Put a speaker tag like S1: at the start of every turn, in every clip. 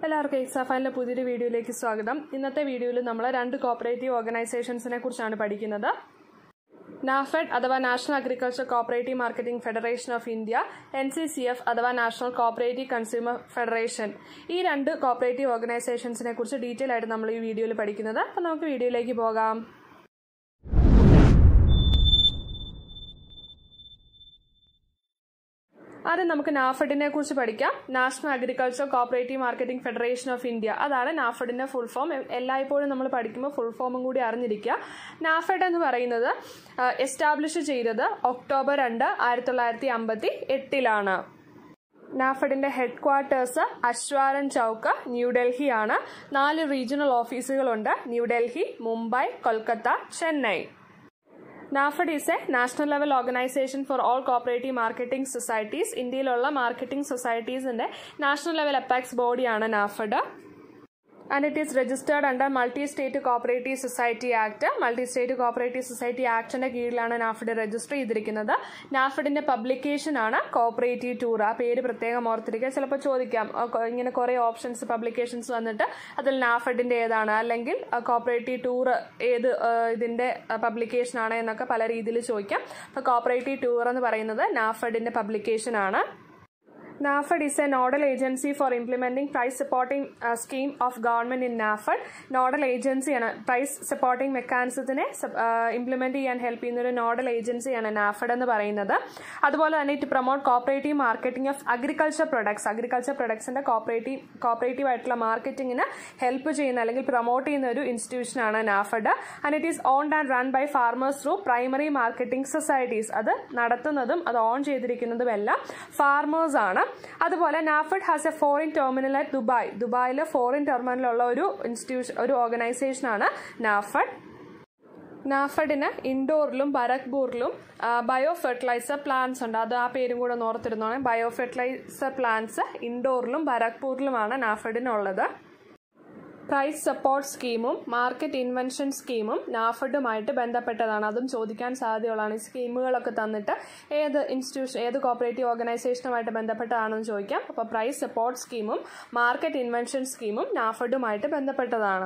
S1: എല്ലാവർക്കും എക്സാഫാനിലെ പുതിയൊരു വീഡിയോയിലേക്ക് സ്വാഗതം ഇന്നത്തെ വീഡിയോയിൽ നമ്മൾ രണ്ട് കോപ്പറേറ്റീവ് ഓർഗനൈസേഷൻസിനെ കുറിച്ചാണ് പഠിക്കുന്നത് നാഫെഡ് അഥവാ national agriculture cooperative marketing federation of India N C C F അഥവാ നാഷണൽ കോപ്പറേറ്റീവ് കൺസ്യൂമർ ഫെഡറേഷൻ ഈ രണ്ട് കോപ്പറേറ്റീവ് ഓർഗനൈസേഷൻസിനെ കുറിച്ച് ഡീറ്റെയിൽ ആയിട്ട് നമ്മൾ ഈ വീഡിയോയിൽ പഠിക്കുന്നത് അപ്പോൾ നമുക്ക് വീഡിയോയിലേക്ക് പോകാം ആദ്യം നമുക്ക് നാഫഡിനെ കുറിച്ച് പഠിക്കാം national agriculture cooperative marketing federation of India അതാണ് നാഫഡിന്റെ ഫുൾ ഫോം എല്ലായ്പ്പോഴും നമ്മൾ പഠിക്കുമ്പോൾ ഫുൾ ഫോമും കൂടി അറിഞ്ഞിരിക്കുക നാഫഡ് എന്ന് പറയുന്നത് എസ്റ്റാബ്ലിഷ് ചെയ്തത് ഒക്ടോബർ രണ്ട് ആയിരത്തി തൊള്ളായിരത്തി അമ്പത്തി എട്ടിലാണ് നാഫഡിന്റെ ഹെഡ് ക്വാർട്ടേഴ്സ് അശ്വാരൻ ചൌക്ക് ന്യൂഡൽഹി ആണ് നാല് റീജിയണൽ ഓഫീസുകളുണ്ട് New Delhi Mumbai Kolkata Chennai NAFED is a national level organisation for all cooperative marketing societies ഇന്ത്യയിലുള്ള മാർക്കറ്റിംഗ് സൊസൈറ്റീസിന്റെ നാഷണൽ ലെവൽ അപ്പാക്സ് ബോഡിയാണ് NAFED and it is registered under multi state cooperative society act multi state cooperative society ആക്ടിന്റെ കീഴിലാണ് NAFED register ചെയ്തിരിക്കുന്നത് നാഫിഡിന്റെ publication ആണ് cooperative tour ആ പേര് പ്രത്യേകം ഓർത്തിരിക്കുക ചിലപ്പോൾ ചോദിക്കാം ഇങ്ങനെ കുറെ ഓപ്ഷൻസ് പബ്ലിക്കേഷൻസ് വന്നിട്ട് അതിൽ നാഫിഡിന്റെ ഏതാണ് അല്ലെങ്കിൽ കോപ്പറേറ്റീവ് ടൂർ ഏത് ഇതിന്റെ പബ്ലിക്കേഷൻ ആണ് എന്നൊക്കെ പല രീതിയിൽ ചോദിക്കാം അപ്പോൾ കോപ്പറേറ്റീവ് ടൂർ എന്ന് പറയുന്നത് നാഫിഡിന്റെ പബ്ലിക്കേഷൻ ആണ് NAFED is a nodal agency for implementing price supporting uh, scheme of government in NAFED. Nodal ഏജൻസിയാണ് പ്രൈസ് സപ്പോർട്ടിംഗ് മെക്കാനിസത്തിനെ ഇംപ്ലിമെന്റ് ചെയ്യാൻ ഹെൽപ്പ് ചെയ്യുന്ന ഒരു നോഡൽ ഏജൻസിയാണ് നാഫഡ് എന്ന് പറയുന്നത് അതുപോലെ തന്നെ it promote cooperative marketing of agriculture products agriculture പ്രൊഡക്ട്സിന്റെ കോപ്പറേറ്റീവ് കോപ്പറേറ്റീവ് ആയിട്ടുള്ള മാർക്കറ്റിംഗിന് ഹെൽപ്പ് ചെയ്യുന്ന അല്ലെങ്കിൽ പ്രൊമോട്ട് ചെയ്യുന്ന ഒരു ഇൻസ്റ്റിറ്റ്യൂഷനാണ് NAFED and it is owned and run by farmers through primary marketing societies അത് നടത്തുന്നതും അത് ഓൺ ചെയ്തിരിക്കുന്നതും എല്ലാം ഫാർമേഴ്സ് ആണ് അതുപോലെ NAFED has a foreign terminal at Dubai ദുബായിലെ ഫോറിൻ ടെർമിനലുള്ള ഒരു ഇൻസ്റ്റിറ്റ്യൂഷൻ ഒരു ഓർഗനൈസേഷനാണ് നാഫഡ് നാഫഡിന് ഇൻഡോറിലും ബരക്പൂറിലും ബയോ ഫെർട്ടിലൈസർ പ്ലാന്റ്സ് ഉണ്ട് അത് ആ പേരും കൂടെ ഒന്ന് ഓർത്തിരുന്നോണെ ബയോ ഫെർട്ടിലൈസർ പ്ലാന്റ്സ് ഇൻഡോറിലും ബരക്പൂറിലുമാണ് നാഫഡിനുള്ളത് പ്രൈസ് സപ്പോർട്ട് സ്കീമും മാർക്കറ്റ് ഇൻവെൻഷൻ സ്കീമും നാഫഡുമായിട്ട് ബന്ധപ്പെട്ടതാണ് അതും ചോദിക്കാൻ സാധ്യതയുള്ളതാണ് ഈ സ്കീമുകളൊക്കെ തന്നിട്ട് ഏത് ഇൻസ്റ്റിറ്റ്യൂഷൻ ഏത് കോപ്പറേറ്റീവ് ഓർഗനൈസേഷനുമായിട്ട് ബന്ധപ്പെട്ടതാണെന്ന് ചോദിക്കാം അപ്പോൾ പ്രൈസ് സപ്പോർട്ട് സ്കീമും മാർക്കറ്റ് ഇൻവെൻഷൻ സ്കീമും നാഫഡുമായിട്ട് ബന്ധപ്പെട്ടതാണ്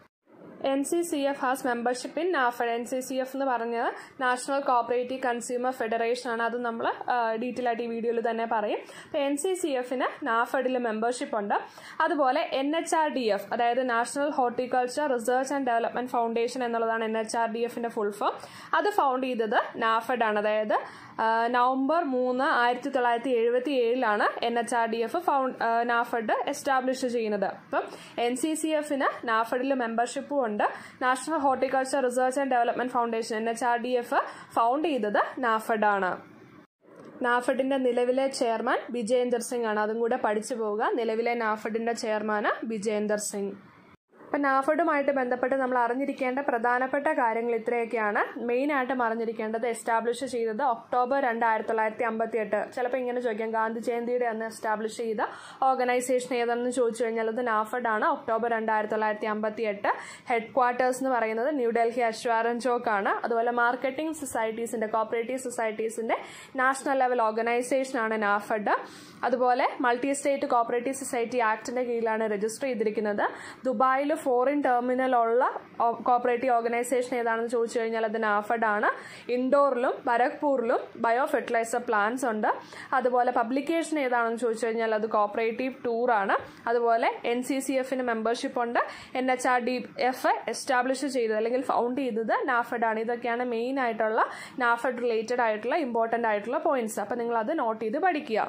S1: N C C F has membership in NAFED N C C F എന്ന് പറഞ്ഞത് നാഷണൽ കോപ്പറേറ്റീവ് കൺസ്യൂമർ ഫെഡറേഷൻ ആണ് അത് നമ്മൾ ഡീറ്റെയിൽ ആയിട്ട് ഈ വീഡിയോയിൽ തന്നെ പറയും അപ്പോൾ എൻ സി സി എഫിന് നാഫഡിൽ മെമ്പർഷിപ്പ് ഉണ്ട് അതുപോലെ N H R D F അതായത് national horticulture research and development foundation എന്നുള്ളതാണ് എൻ എച്ച് ആർ ഡി എഫിന്റെ ഫുൾ ഫോം അത് ഫൗണ്ട് ചെയ്തത് നാഫഡ് ആണ് അതായത് നവംബർ മൂന്ന് ആയിരത്തി തൊള്ളായിരത്തി എഴുപത്തി ഏഴിലാണ് N H R D F found NAFED establish ചെയ്യുന്നത് അപ്പം എൻ സി സി എഫിന് നാഫഡിൽ മെമ്പർഷിപ്പും ഉണ്ട് national horticulture research and development foundation N H R D F found ചെയ്തത് നാഫഡ് ആണ് നാഫഡിന്റെ നിലവിലെ ചെയർമാൻ വിജയേന്ദർ സിംഗ് ആണ് അതും കൂടെ പഠിച്ചു പോവുക നിലവിലെ നാഫഡിന്റെ ചെയർമാൻ വിജയേന്ദർ സിംഗ് അപ്പം നാഫഡുമായിട്ട് ബന്ധപ്പെട്ട് നമ്മൾ അറിഞ്ഞിരിക്കേണ്ട പ്രധാനപ്പെട്ട കാര്യങ്ങൾ ഇത്രയൊക്കെയാണ് മെയിൻ ആയിട്ടും അറിഞ്ഞിരിക്കേണ്ടത് എസ്റ്റാബ്ലിഷ് ചെയ്തത് ഒക്ടോബർ രണ്ട് ആയിരത്തി തൊള്ളായിരത്തി അമ്പത്തി എട്ട് ചിലപ്പോൾ ഇങ്ങനെ ചോദിക്കാം ഗാന്ധി ജയന്തിയുടെ അന്ന് എസ്റ്റാബ്ലിഷ് ചെയ്ത ഓർഗനൈസേഷൻ ഏതാണെന്ന് ചോദിച്ചു കഴിഞ്ഞാൽ അത് നാഫഡ് ആണ് ഒക്ടോബർ രണ്ട് ആയിരത്തി തൊള്ളായിരത്തി അമ്പത്തി എട്ട് ഹെഡ് ക്വാർട്ടേഴ്സ് എന്ന് പറയുന്നത് ന്യൂഡൽഹി അശ്വാരൻ ചോക്ക് ആണ് അതുപോലെ മാർക്കറ്റിംഗ് സൊസൈറ്റീസിന്റെ കോപ്പറേറ്റീവ് സൊസൈറ്റീസിന്റെ നാഷണൽ ലെവൽ ഓർഗനൈസേഷൻ ആണ് നാഫഡ് അതുപോലെ മൾട്ടി സ്റ്റേറ്റ് കോപ്പറേറ്റീവ് സൊസൈറ്റി ആക്ടിന്റെ കീഴിലാണ് രജിസ്റ്റർ ചെയ്തിരിക്കുന്നത് ദുബായിൽ ഫോറിൻ ടെർമിനൽ ഉള്ള കോപ്പറേറ്റീവ് ഓർഗനൈസേഷൻ ഏതാണെന്ന് ചോദിച്ചു കഴിഞ്ഞാൽ അത് നാഫഡ് ആണ് ഇൻഡോറിലും ബരക്പൂറിലും ബയോ ഫെർട്ടിലൈസർ പ്ലാന്റ്സ് ഉണ്ട് അതുപോലെ പബ്ലിക്കേഷൻ ഏതാണെന്ന് ചോദിച്ചു കഴിഞ്ഞാൽ അത് കോപ്പറേറ്റീവ് ടൂർ ആണ് അതുപോലെ എൻ സി സി എഫിന് മെമ്പർഷിപ്പ് ഉണ്ട് N H R D F establish ചെയ്തത് അല്ലെങ്കിൽ ഫൗണ്ട് ചെയ്തത് നാഫഡ് ആണ് ഇതൊക്കെയാണ് മെയിൻ ആയിട്ടുള്ള നാഫഡ് റിലേറ്റഡ് ആയിട്ടുള്ള ഇമ്പോർട്ടൻ്റ് ആയിട്ടുള്ള പോയിന്റ്സ് അപ്പം നിങ്ങൾ അത് നോട്ട് ചെയ്ത് പഠിക്കുക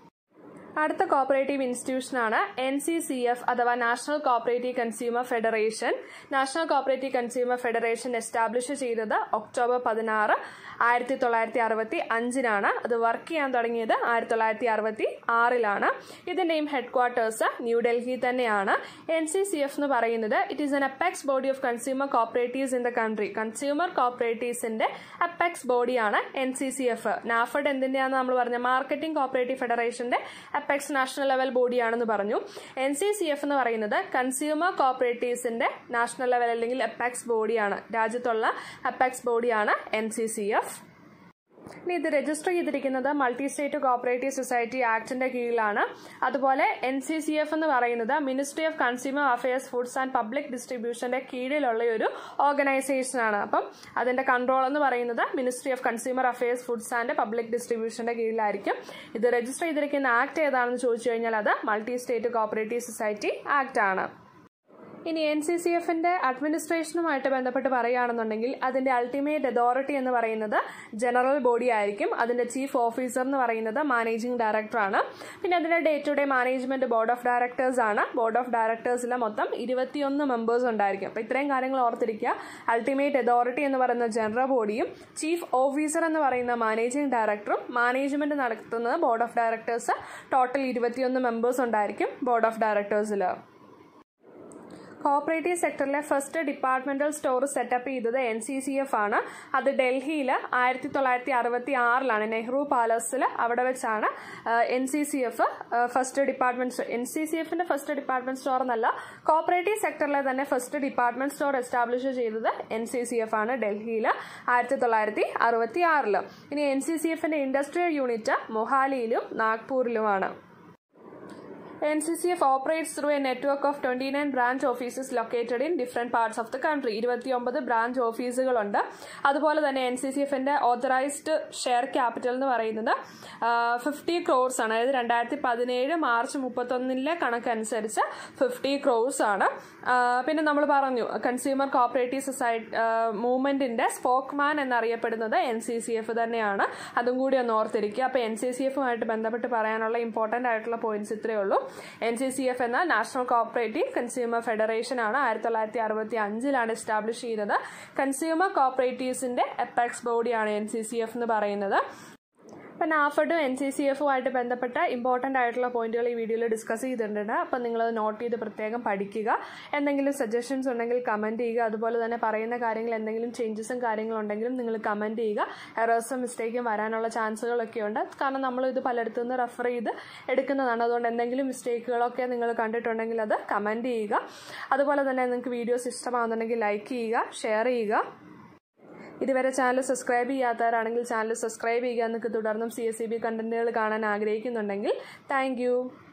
S1: അടുത്ത കോപ്പറേറ്റീവ് ഇൻസ്റ്റിറ്റ്യൂഷനാണ് എൻ സി സി എഫ് അഥവാ national cooperative consumer federation national cooperative consumer federation establish ചെയ്തത് ഒക്ടോബർ പതിനാറ് ആയിരത്തി തൊള്ളായിരത്തി അറുപത്തി അഞ്ചിനാണ് അത് വർക്ക് ചെയ്യാൻ തുടങ്ങിയത് ആയിരത്തി തൊള്ളായിരത്തി അറുപത്തി ആറിലാണ് ഇതിന്റെയും ഹെഡ് ക്വാർട്ടേഴ്സ് ന്യൂഡൽഹി തന്നെയാണ് എൻ സി സി എഫ് എന്ന് പറയുന്നത് it is an apex body of consumer cooperatives in the country consumer കോപ്പറേറ്റീവ്സിന്റെ അപ്പെക്സ് ബോഡിയാണ് N C C F NAFED എന്തിന്റെയാണെന്ന് നമ്മൾ പറഞ്ഞ മാർക്കറ്റിംഗ് കോപ്പറേറ്റീവ് ഫെഡറേഷന്റെ അപ്പെക്സ് നാഷണൽ ലെവൽ ബോഡിയാണെന്ന് പറഞ്ഞു എൻ സി സി എഫ് എന്ന് പറയുന്നത് കൺസ്യൂമർ കോപ്പറേറ്റീവ്സിന്റെ നാഷണൽ ലെവൽ അല്ലെങ്കിൽ അപ്പെക്സ് ബോഡിയാണ് രാജ്യത്തുള്ള അപ്പെക്സ് ബോഡിയാണ് എൻ സി സി എഫ് ഇനി ഇത് രജിസ്റ്റർ ചെയ്തിരിക്കുന്നത് മൾട്ടി സ്റ്റേറ്റ് കോപ്പറേറ്റീവ് സൊസൈറ്റി ആക്ടിന്റെ കീഴിലാണ് അതുപോലെ എൻ സി സി എഫ് എന്ന് പറയുന്നത് ministry of consumer affairs foods and public ഡിസ്ട്രിബ്യൂഷന്റെ കീഴിലുള്ള ഒരു ഓർഗനൈസേഷൻ ആണ് അപ്പം അതിന്റെ കൺട്രോൾ എന്ന് പറയുന്നത് ministry of consumer affairs foods and public ഡിസ്ട്രിബ്യൂഷന്റെ കീഴിലായിരിക്കും ഇത് രജിസ്റ്റർ ചെയ്തിരിക്കുന്ന ആക്ട് ഏതാണെന്ന് ചോദിച്ചു കഴിഞ്ഞാൽ അത് multi state cooperative society act ആണ് ഇനി എൻ സി സി എഫിന്റെ അഡ്മിനിസ്ട്രേഷനുമായിട്ട് ബന്ധപ്പെട്ട് പറയുകയാണെന്നുണ്ടെങ്കിൽ അതിന്റെ അൾട്ടിമേറ്റ് അതോറിറ്റി എന്ന് പറയുന്നത് ജനറൽ ബോഡി ആയിരിക്കും അതിന്റെ ചീഫ് ഓഫീസർ എന്ന് പറയുന്നത് മാനേജിംഗ് ഡയറക്ടറാണ് പിന്നെ അതിന്റെ day to day management board of directors ആണ് ബോർഡ് ഓഫ് ഡയറക്ടേഴ്സിലെ മൊത്തം ഇരുപത്തിയൊന്ന് മെമ്പേഴ്സ് ഉണ്ടായിരിക്കും അപ്പോൾ ഇത്രയും കാര്യങ്ങൾ ഓർത്തിരിക്കുക അൾട്ടിമേറ്റ് അതോറിറ്റി എന്ന് പറയുന്ന ജനറൽ ബോഡിയും ചീഫ് ഓഫീസർ എന്ന് പറയുന്ന മാനേജിംഗ് ഡയറക്ടറും മാനേജ്മെന്റ് നടത്തുന്നത് ബോർഡ് ഓഫ് ഡയറക്ടേഴ്സ് ടോട്ടൽ ഇരുപത്തിയൊന്ന് മെമ്പേഴ്സ് ഉണ്ടായിരിക്കും ബോർഡ് ഓഫ് ഡയറക്ടേഴ്സിൽ കോപ്പറേറ്റീവ് സെക്ടറിലെ ഫസ്റ്റ് ഡിപ്പാർട്ട്മെന്റൽ സ്റ്റോർ സെറ്റപ്പ് ചെയ്തത് എൻ സി സി എഫ് ആണ് അത് ഡൽഹിയിൽ ആയിരത്തി തൊള്ളായിരത്തി അറുപത്തി ആറിലാണ് നെഹ്റു പാലസിൽ അവിടെ വെച്ചാണ് N C C F first department N C C എഫിന്റെ ഫസ്റ്റ് ഡിപ്പാർട്ട്മെന്റ് സ്റ്റോർ എന്നല്ല കോപ്പറേറ്റീവ് സെക്ടറിലെ തന്നെ ഫസ്റ്റ് ഡിപ്പാർട്ട്മെന്റ് സ്റ്റോർ എസ്റ്റാബ്ലിഷ് ചെയ്തത് എൻ സി സി എഫ് ആണ് ഡൽഹിയിൽ ആയിരത്തി തൊള്ളായിരത്തി അറുപത്തി ആറിൽ ഇനി എൻ സി സി എഫിന്റെ ഇൻഡസ്ട്രിയൽ യൂണിറ്റ് മൊഹാലിയിലും നാഗ്പൂരിലുമാണ് NCCF operates through a network of 29 branch offices located in different parts of the country. ഇരുപത്തിയൊമ്പത് ബ്രാഞ്ച് ഓഫീസുകളുണ്ട് അതുപോലെ തന്നെ എൻ സി സി എഫിന്റെ ഓതറൈസ്ഡ് ഷെയർ ക്യാപിറ്റൽ എന്ന് പറയുന്നത് ഫിഫ്റ്റി ക്രോർസ് ആണ് അതായത് രണ്ടായിരത്തി പതിനേഴ് മാർച്ച് മുപ്പത്തൊന്നിലെ കണക്കനുസരിച്ച് ഫിഫ്റ്റി ക്രോർസ് ആണ് പിന്നെ നമ്മൾ പറഞ്ഞു കൺസ്യൂമർ കോപ്പറേറ്റീവ് സൊസൈറ്റി മൂവ്മെന്റിന്റെ സ്പോക്മാൻ എന്നറിയപ്പെടുന്നത് എൻ സി സി എഫ് തന്നെയാണ് അതും കൂടി ഒന്ന് ഓർത്തിരിക്കുക അപ്പോൾ എൻ സി സി എഫുമായിട്ട് ബന്ധപ്പെട്ട് പറയാനുള്ള ഇമ്പോർട്ടൻ്റ് ആയിട്ടുള്ള പോയിന്റ്സ് ഇത്രയേ ഉള്ളൂ എൻ സി സി എഫ് എന്ന നാഷണൽ കോപ്പറേറ്റീവ് കൺസ്യൂമർ ഫെഡറേഷൻ ആണ് ആയിരത്തി തൊള്ളായിരത്തി അറുപത്തി അഞ്ചിലാണ് എസ്റ്റാബ്ലിഷ് ചെയ്തത് കൺസ്യൂമർ കോപ്പറേറ്റീവ്സിന്റെ എപ്പെക്സ് ബോഡിയാണ് എൻ സി സി എഫ് എന്ന് പറയുന്നത് അപ്പം നാഫഡും എൻ സി സി എഫുമായിട്ട് ബന്ധപ്പെട്ട ഇമ്പോർട്ടൻ്റ് ആയിട്ടുള്ള പോയിന്റുകൾ ഈ വീഡിയോയിൽ ഡിസ്കസ് ചെയ്തിട്ടുണ്ട് അപ്പം നിങ്ങളത് നോട്ട് ചെയ്ത് പ്രത്യേകം പഠിക്കുക എന്തെങ്കിലും സജഷൻസ് ഉണ്ടെങ്കിൽ കമൻറ്റ് ചെയ്യുക അതുപോലെ തന്നെ പറയുന്ന കാര്യങ്ങൾ എന്തെങ്കിലും ചേഞ്ചസും കാര്യങ്ങളും ഉണ്ടെങ്കിലും നിങ്ങൾ കമൻറ്റ് ചെയ്യുക എറേഴ്സും മിസ്റ്റേക്കും വരാനുള്ള ചാൻസുകളൊക്കെ ഉണ്ട് കാരണം നമ്മൾ ഇത് പലയിടത്തു നിന്ന് റെഫർ ചെയ്ത് എടുക്കുന്നതാണ് അതുകൊണ്ട് എന്തെങ്കിലും മിസ്റ്റേക്കുകളൊക്കെ നിങ്ങൾ കണ്ടിട്ടുണ്ടെങ്കിൽ അത് കമൻറ്റ് ചെയ്യുക അതുപോലെ തന്നെ നിങ്ങൾക്ക് വീഡിയോസ് ഇഷ്ടമാകുന്നുണ്ടെങ്കിൽ ലൈക്ക് ചെയ്യുക ഷെയർ ചെയ്യുക ഇതുവരെ ചാനൽ സബ്സ്ക്രൈബ് ചെയ്യാത്തവരാണെങ്കിൽ ചാനൽ സബ്സ്ക്രൈബ് ചെയ്യുക എന്നൊക്കെ തുടർന്നും സി എസ് സി ബി കണ്ടന്റുകൾ കാണാൻ ആഗ്രഹിക്കുന്നുണ്ടെങ്കിൽ താങ്ക്